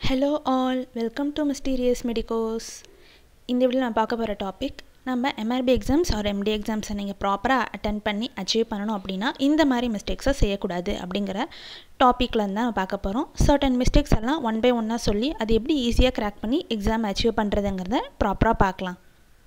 hello all welcome to mysterious medicos இந்த வீடியோவில் நான் பார்க்க போகிற டாபிக் நம்ம எம்ஆர்பி எக்ஸாம்ஸ் ஆர் எம்டி எக்ஸாம்ஸை நீங்கள் ப்ராப்பராக அட்டன் பண்ணி அச்சீவ் பண்ணணும் அப்படின்னா இந்த மாதிரி மிஸ்டேக்ஸை செய்யக்கூடாது அப்படிங்கிற டாப்பிக்கில் தான் நம்ம பார்க்க போகிறோம் சர்டன் மிஸ்டேக்ஸ் எல்லாம் ஒன் பை ஒன்னாக சொல்லி அது எப்படி ஈஸியாக கிராக் பண்ணி எக்ஸாம் அச்சீவ் பண்ணுறதுங்கிறத ப்ராப்பராக பார்க்கலாம்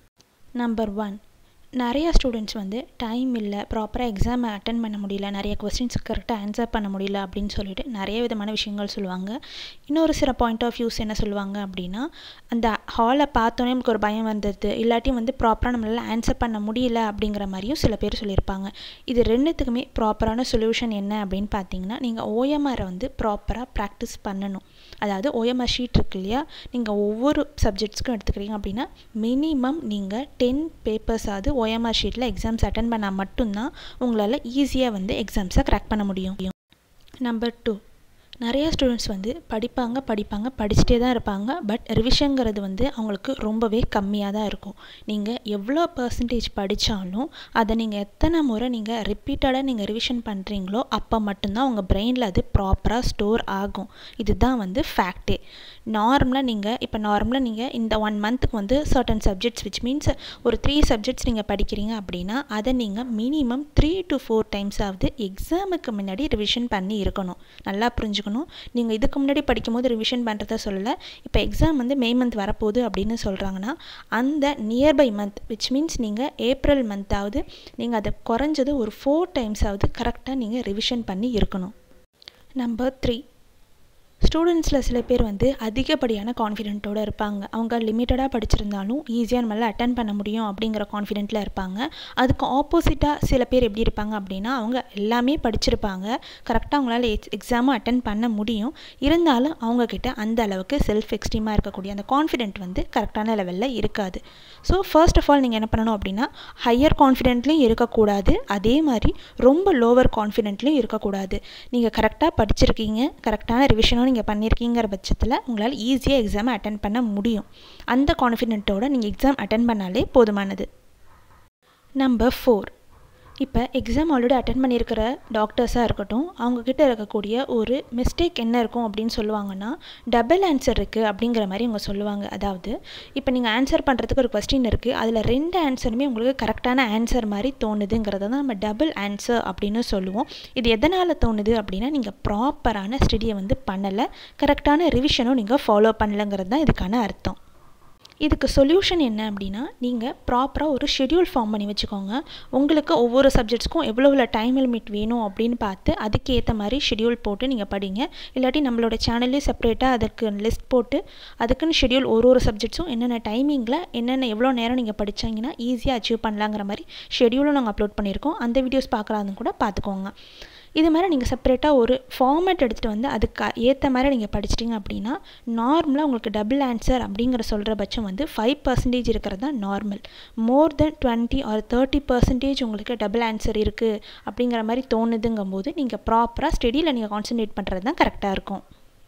நம்பர் ஒன் நிறைய ஸ்டூடெண்ட்ஸ் வந்து டைம் இல்லை ப்ராப்பராக எக்ஸாம் அட்டன் பண்ண முடியல நிறைய கொஸ்டின்ஸ் கரெக்டாக ஆன்சர் பண்ண முடியல அப்படின்னு சொல்லிட்டு நிறைய விதமான விஷயங்கள் சொல்லுவாங்க இன்னொரு சில பாயிண்ட் ஆஃப் வியூஸ் என்ன சொல்லுவாங்க அப்படின்னா அந்த ஹாலை பார்த்தோன்னே நமக்கு ஒரு பயம் வந்துடுது இல்லாட்டி வந்து ப்ராப்பராக நம்மளால் ஆன்சர் பண்ண முடியல அப்படிங்கிற மாதிரியும் சில பேர் சொல்லியிருப்பாங்க இது ரெண்டுத்துக்குமே ப்ராப்பரான சொல்யூஷன் என்ன அப்படின்னு பார்த்தீங்கன்னா நீங்கள் ஓஎம்ஆரை வந்து ப்ராப்பராக ப்ராக்டிஸ் பண்ணணும் அதாவது ஓஎம்ஆர் ஷீட் இருக்கு இல்லையா நீங்கள் ஒவ்வொரு சப்ஜெக்ட்ஸ்க்கும் எடுத்துக்கிறீங்க அப்படின்னா மினிமம் நீங்கள் டென் பேப்பர்ஸாவது ஓஎம்ஆர் ஷீட்டில் எக்ஸாம்ஸ் அட்டன் பண்ணால் மட்டும்தான் உங்களால் ஈஸியாக வந்து எக்ஸாம்ஸை க்ராக் பண்ண முடியும் நம்பர் டூ நிறைய ஸ்டூடெண்ட்ஸ் வந்து படிப்பாங்க படிப்பாங்க படிச்சுட்டே தான் இருப்பாங்க பட் ரிவிஷனுங்கிறது வந்து அவங்களுக்கு ரொம்பவே கம்மியாக தான் இருக்கும் நீங்கள் எவ்வளோ பர்சன்டேஜ் படித்தாலும் அதை நீங்கள் எத்தனை முறை நீங்கள் ரிப்பீட்டடாக நீங்கள் ரிவிஷன் பண்ணுறீங்களோ அப்போ மட்டும்தான் உங்கள் பிரெயினில் அது ப்ராப்பராக ஸ்டோர் ஆகும் இதுதான் வந்து ஃபேக்டே நார்மலாக நீங்கள் இப்போ நார்மலாக நீங்கள் இந்த ஒன் மந்த்துக்கு வந்து சர்டன் சப்ஜெக்ட்ஸ் விச் மீன்ஸ் ஒரு த்ரீ சப்ஜெக்ட்ஸ் நீங்கள் படிக்கிறீங்க அப்படின்னா அதை நீங்கள் minimum three to four times ஆகுது எக்ஸாமுக்கு முன்னாடி ரிவிஷன் பண்ணி இருக்கணும் நல்லா புரிஞ்சுக்கணும் நீங்கள் இதுக்கு முன்னாடி படிக்கும்போது ரிவிஷன் பண்ணுறத சொல்லலை இப்போ எக்ஸாம் வந்து மே மந்த் வரப்போகுது அப்படின்னு சொல்கிறாங்கன்னா அந்த நியர்பை மந்த் விச் மீன்ஸ் நீங்கள் ஏப்ரல் மந்த்தாவது நீங்கள் அதை குறைஞ்சது ஒரு ஃபோர் டைம்ஸ் ஆகுது கரெக்டாக நீங்கள் ரிவிஷன் பண்ணி இருக்கணும் நம்பர் த்ரீ ஸ்டூடெண்ட்ஸில் சில பேர் வந்து அதிகப்படியான கான்ஃபிடென்ட்டோடு இருப்பாங்க அவங்க லிமிட்டடாக படிச்சிருந்தாலும் ஈஸியாக நம்மளால் அட்டன் பண்ண முடியும் அப்படிங்கிற கான்ஃபிடென்ட்டில் இருப்பாங்க அதுக்கு ஆப்போசிட்டாக சில பேர் எப்படி இருப்பாங்க அப்படின்னா அவங்க எல்லாமே படிச்சிருப்பாங்க கரெக்டாக அவங்களால எக்ஸ் எக்ஸாமும் அட்டன் பண்ண முடியும் இருந்தாலும் அவங்கக்கிட்ட அந்த அளவுக்கு செல்ஃப் எக்ஸ்ட்ரீமாக இருக்கக்கூடிய அந்த கான்ஃபிடென்ட் வந்து கரெக்டான லெவலில் இருக்காது ஸோ ஃபர்ஸ்ட் ஆஃப் ஆல் நீங்கள் என்ன பண்ணணும் அப்படின்னா ஹையர் கான்ஃபிடென்ட்லேயும் இருக்கக்கூடாது அதே மாதிரி ரொம்ப லோவர் கான்ஃபிடென்ட்லேயும் இருக்கக்கூடாது நீங்கள் கரெக்டாக படிச்சிருக்கீங்க கரெக்டான ரிவிஷனும் நீங்கள் பண்ணியிருக்கீங்கிற பட்சத்தில் உங்களால் ஈஸியாக எக்ஸாமை அட்டன் பண்ண முடியும் அந்த கான்ஃபிடென்ட்டோட நீங்கள் எக்ஸாம் அட்டன் பண்ணாலே போதுமானது நம்பர் ஃபோர் இப்போ எக்ஸாம் ஆல்ரெடி அட்டன் பண்ணியிருக்கிற டாக்டர்ஸாக இருக்கட்டும் அவங்கக்கிட்ட இருக்கக்கூடிய ஒரு மிஸ்டேக் என்ன இருக்கும் அப்படின்னு சொல்லுவாங்கன்னா டபுள் ஆன்சர் இருக்குது அப்படிங்கிற மாதிரி அவங்க சொல்லுவாங்க அதாவது இப்போ நீங்கள் ஆன்சர் பண்ணுறதுக்கு ஒரு கொஸ்டின் இருக்குது அதில் ரெண்டு ஆன்சருமே உங்களுக்கு கரெக்டான ஆன்சர் மாதிரி தோணுதுங்கிறத தான் நம்ம டபுள் ஆன்சர் அப்படின்னு சொல்லுவோம் இது எதனால் தோணுது அப்படின்னா நீங்கள் ப்ராப்பரான ஸ்டடியை வந்து பண்ணலை கரெக்டான ரிவிஷனும் நீங்கள் ஃபாலோ பண்ணலைங்கிறது தான் இதுக்கான அர்த்தம் இதுக்கு சொல்யூஷன் என்ன அப்படின்னா நீங்கள் ப்ராப்பராக ஒரு ஷெடியூல் ஃபார்ம் பண்ணி வச்சுக்கோங்க உங்களுக்கு ஒவ்வொரு சப்ஜெக்ட்ஸ்க்கும் எவ்வளோ எவ்வளோ டைம் லிமிட் வேணும் அப்படின்னு பார்த்து அதுக்கு ஏற்ற மாதிரி ஷெடியூல் போட்டு நீங்கள் படிங்க இல்லாட்டி நம்மளோட சேனல்லே செப்பரேட்டாக அதுக்கு லிஸ்ட் போட்டு அதுக்குன்னு ஷெடியூல் ஒரு ஒரு சப்ஜெக்ட்ஸும் என்னென்ன டைமிங்கில் என்னென்ன எவ்வளோ நேரம் நீங்கள் படித்தீங்கன்னா ஈஸியாக அச்சீவ் பண்ணலாங்கிற மாதிரி ஷெடியூலும் நாங்கள் அப்லோட் பண்ணியிருக்கோம் அந்த வீடியோஸ் பார்க்குறாதுன்னு கூட பார்த்துக்கோங்க இது மாதிரி நீங்கள் செப்பரேட்டாக ஒரு ஃபார்மேட் எடுத்துகிட்டு வந்து அதுக்கு ஏற்ற மாதிரி நீங்கள் படிச்சிட்டிங்க அப்படின்னா நார்மலாக உங்களுக்கு டபுள் ஆன்சர் அப்படிங்கிற சொல்கிற பட்சம் வந்து ஃபைவ் பர்சன்டேஜ் இருக்கிறது தான் normal more than twenty or thirty percentage உங்களுக்கு டபுள் ஆன்சர் இருக்குது அப்படிங்கிற மாதிரி தோணுதுங்கும் போது நீங்கள் ப்ராப்பராக ஸ்டடியில் நீங்கள் கான்சன்ட்ரேட் பண்ணுறது தான் கரெக்டாக இருக்கும்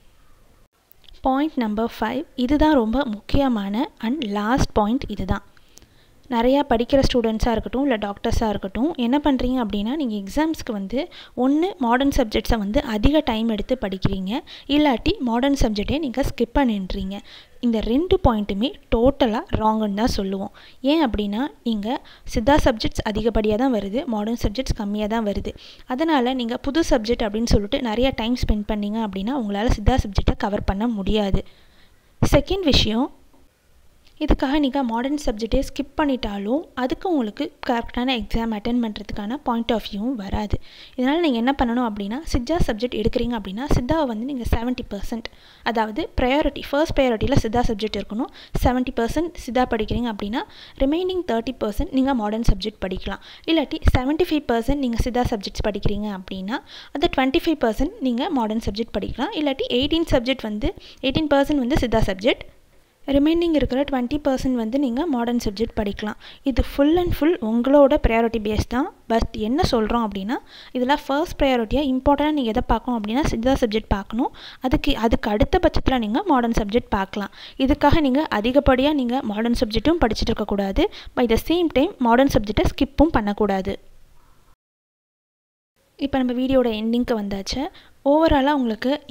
பாயிண்ட் நம்பர் ஃபைவ் இதுதான் ரொம்ப முக்கியமான அண்ட் லாஸ்ட் பாயிண்ட் இதுதான் நிறையா படிக்கிற ஸ்டூடெண்ட்ஸாக இருக்கட்டும் இல்லை டாக்டர்ஸாக இருக்கட்டும் என்ன பண்ணுறீங்க அப்படின்னா நீங்கள் எக்ஸாம்ஸ்க்கு வந்து ஒன்று மாடர்ன் சப்ஜெக்ட்ஸை வந்து அதிக டைம் எடுத்து படிக்கிறீங்க இல்லாட்டி மாடர்ன் சப்ஜெக்டே நீங்கள் ஸ்கிப் பண்ணிடுறீங்க இந்த ரெண்டு பாயிண்ட்டுமே டோட்டலாக ராங்குன்னு தான் சொல்லுவோம் ஏன் அப்படின்னா நீங்கள் சித்தா சப்ஜெக்ட்ஸ் அதிகப்படியாக தான் வருது மாடர்ன் சப்ஜெக்ட்ஸ் கம்மியாக தான் வருது அதனால் நீங்கள் புது சப்ஜெக்ட் அப்படின்னு சொல்லிட்டு நிறைய டைம் ஸ்பெண்ட் பண்ணீங்க அப்படின்னா உங்களால் சித்தா சப்ஜெக்டை கவர் பண்ண முடியாது செகண்ட் விஷயம் இதுக்காக நீங்கள் மாடர்ன் சப்ஜெக்டே ஸ்கிப் பண்ணிட்டாலும் அதுக்கு உங்களுக்கு கரெக்டான எக்ஸாம் அட்டன் பண்ணுறதுக்கான பாயிண்ட் ஆஃப் வியூவும் வராது இதனால் நீங்கள் என்ன பண்ணணும் அப்படின்னா சித்தா சப்ஜெக்ட் எடுக்கிறீங்க அப்படின்னா சித்தாவை வந்து நீங்கள் செவன்ட்டி பர்சன்ட் அதாவது ப்ரையாரிட்டி ஃபர்ஸ்ட் ப்ரையாரிட்டியில் சித்தா சப்ஜெக்ட் இருக்கணும் செவன்ட்டி பர்சன்ட் சித்தா படிக்கிறீங்க அப்படின்னா ரிமைனிங் தேர்ட்டி பர்சன்ட் நீங்கள் மாடர்ன் சப்ஜெக்ட் படிக்கலாம் இல்லாட்டி செவன்ட்டி ஃபைவ் பர்சன்ட் நீங்கள் சித்தா சப்ஜெக்ட்ஸ் படிக்கிறீங்க அப்படின்னா அது டுவெண்ட்டி ஃபைவ் பர்சன்ட் நீங்கள் மாடர்ன் சப்ஜெக்ட் படிக்கலாம் இல்லாட்டி எயிட்டீன் சப்ஜெக்ட் வந்து எயிட்டீன் பர்சன்ட் வந்து சித்தா சப்ஜெக்ட் ரிமைனிங் இருக்கிற டுவெண்ட்டி பர்சன்ட் வந்து நீங்கள் மாடர்ன் சப்ஜெக்ட் படிக்கலாம் இது ஃபுல் அண்ட் ஃபுல் உங்களோட ப்ரையாரிட்டி பேஸ் தான் பட் என்ன சொல்கிறோம் அப்படின்னா இதில் ஃபர்ஸ்ட் ப்ரையாரிட்டியாக இம்பார்ட்டண்டாக நீங்கள் எதை பார்க்கணும் அப்படின்னா சித்தா சப்ஜெக்ட் பார்க்கணும் அதுக்கு அதுக்கு அடுத்த பட்சத்தில் நீங்கள் மாடர்ன் சப்ஜெக்ட் பார்க்கலாம் இதுக்காக நீங்கள் அதிகப்படியாக நீங்கள் மாடர்ன் சப்ஜெக்ட்டும் படிச்சுட்டு இருக்கக்கூடாது by the same time modern சப்ஜெக்டை ஸ்கிப்பும் பண்ணக்கூடாது இப்போ நம்ம வீடியோட எண்டிங்க்கு வந்தாச்சு ஓவராலாக உங்களுக்கு இந்த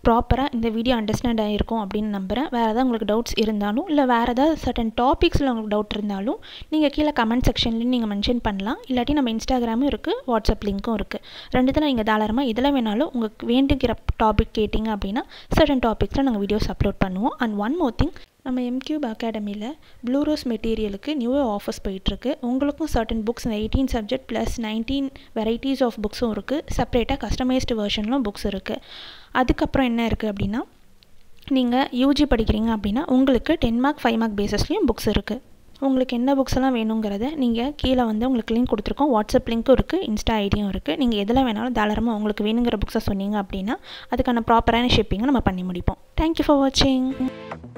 ப்ராப்பராக இந்த வீடியோ அண்டர்ஸ்டாண்ட் ஆகிருக்கும் அப்படின்னு நம்புகிறேன் வேறு ஏதாவது உங்களுக்கு டவுட்ஸ் இருந்தாலும் இல்லை வேறு ஏதாவது சர்டன் டாபிக்ஸில் உங்களுக்கு டவுட் இருந்தாலும் நீங்கள் கீழே கமெண்ட் செக்ஷன்லேயும் நீங்கள் மென்ஷன் பண்ணலாம் இல்லாட்டி நம்ம இன்ஸ்டாகிராமும் இருக்குது வாட்ஸ்அப் லிங்க்கும் இருக்குது ரெண்டுத்தில் நீங்கள் தாராளமாக இதில் வேணாலும் உங்களுக்கு வேண்டுங்கிற டாபிக் கேட்டிங்க அப்படின்னா சர்டன் டாபிக்ஸில் நாங்கள் வீடியோஸ் அப்லோட் பண்ணுவோம் அண்ட் ஒன் மோர் திங் நம்ம எம்கியூப் அகாடமியில் ப்ளூ ரோஸ் மெட்டீரியலுக்கு நியூ ஆஃபர்ஸ் போயிட்டுருக்கு உங்களுக்கும் சர்டன் புக்ஸ் இந்த eighteen subject plus nineteen varieties of புக்ஸும் இருக்குது செப்பரேட்டாக கஸ்டமைஸ்டு வெர்ஷன்லும் புக்ஸ் இருக்குது அதுக்கப்புறம் என்ன இருக்குது அப்படின்னா நீங்கள் யூஜி படிக்கிறீங்க அப்படின்னா உங்களுக்கு டென் மார்க் ஃபைவ் மார்க் பேசஸ்லேயும் புக்ஸ் இருக்குது உங்களுக்கு என்ன புக்ஸ் எல்லாம் வேணுங்கிறத நீங்கள் கீழே வந்து உங்களுக்கு லிங்க் கொடுத்துருக்கோம் வாட்ஸ்அப் லிங்க்கும் இருக்குது இன்ஸ்டா ஐடியும் இருக்குது நீங்கள் எதில் வேணாலும் தாராளமாக உங்களுக்கு வேணுங்கிற புக்ஸை சொன்னீங்க அப்படின்னா அதுக்கான ப்ராப்பரான ஷிப்பிங்கை நம்ம பண்ணி முடிப்போம் தேங்க்யூ ஃபார் வாட்சிங்